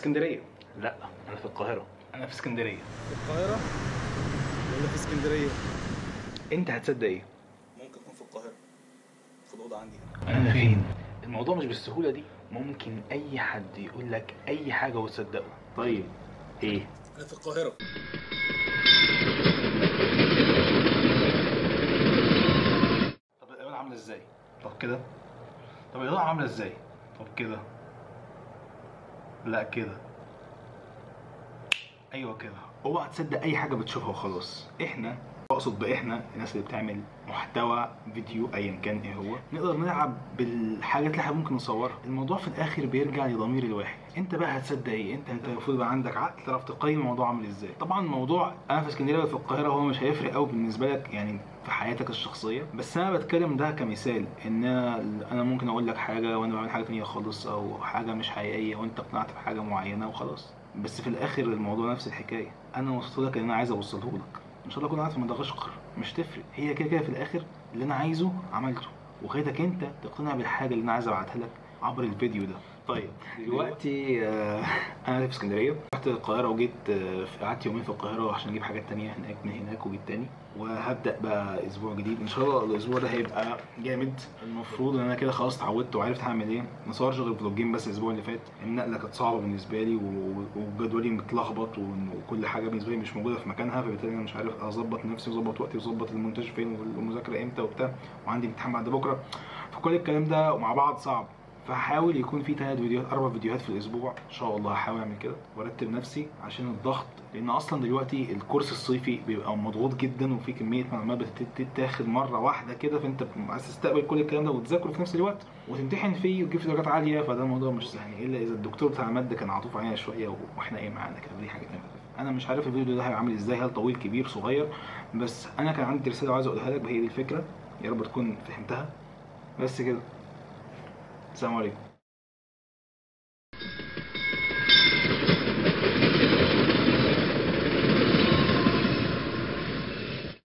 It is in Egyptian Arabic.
اسكندريه لا انا في القاهره انا في اسكندريه في القاهرة ولا في اسكندرية؟ انت هتصدق ايه ممكن يكون في القاهرة في الأوضة عندي انا فين الموضوع مش بالسهوله دي ممكن اي حد يقول لك اي حاجه وتصدقه طيب ايه أنا في القاهرة طب الاضاءه عامله ازاي طب كده طب الاضاءه عامله ازاي طب كده لا كده ايوه كده اوعى تصدق اي حاجه بتشوفها وخلاص احنا اقصد باحنا الناس اللي بتعمل محتوى فيديو ايا كان ايه هو نقدر نلعب بالحاجات اللي احنا ممكن نصورها الموضوع في الاخر بيرجع لضمير الواحد انت بقى هتصدق ايه انت انت المفروض يبقى عندك عقل تعرف تقيم الموضوع عامل ازاي طبعا الموضوع انا في اسكندريه ولا في القاهره هو مش هيفرق قوي بالنسبه لك يعني في حياتك الشخصيه بس انا بتكلم ده كمثال ان انا انا ممكن اقول لك حاجه وانا بعمل حاجه تانية خالص او حاجه مش حقيقيه وانت اقتنعت بحاجه معينه وخلاص بس في الاخر الموضوع نفس الحكايه انا وصلت لك اللي انا عايز اوصله لك ان شاء الله اكون قاعد في مدغشقر مش تفرق هي كده كده في الاخر اللي انا عايزه عملته وخيتك انت تقتنع بالحاجه اللي انا عايز ابعتها لك عبر الفيديو ده طيب دلوقتي آه، انا في اسكندريه رحت القاهره وجيت آه، قعدت يومين في القاهره عشان اجيب حاجات تانية هناك من هناك وجيت تاني وهبدا بقى اسبوع جديد ان شاء الله الاسبوع ده هيبقى جامد المفروض ان انا كده خلاص اتعودت وعرفت هعمل ايه ما صورش غير فلوجين بس الاسبوع اللي فات النقله كانت صعبه بالنسبه لي و- وجدولي متلخبط و- وكل حاجه بالنسبه لي مش موجوده في مكانها فبالتالي انا مش عارف اظبط نفسي واظبط وقتي واظبط المونتاج فين والمذاكره امتى وبتاع وعندي امتحان بعد بكره فكل الكلام ده مع بعض صعب فهحاول يكون في ثلاث فيديوهات اربع فيديوهات في الاسبوع ان شاء الله هحاول اعمل كده وارتب نفسي عشان الضغط لان اصلا دلوقتي الكورس الصيفي بيبقى مضغوط جدا وفي كميه معلومات بتتاخد مره واحده كده فانت عايز تستقبل كل الكلام ده وتذاكره في نفس الوقت وتمتحن فيه وتجيب فيه درجات عاليه فده الموضوع مش سهل الا اذا الدكتور بتاع الماده كان عطوف علينا شويه واحنا ايه معانا كده دي حاجه تانية انا مش عارف الفيديو ده هيبقى عامل ازاي هل طويل كبير صغير بس انا كان عندي رساله عايز اقولها لك هي دي الفكره يا رب تكون فهمتها بس كده السلام عليكم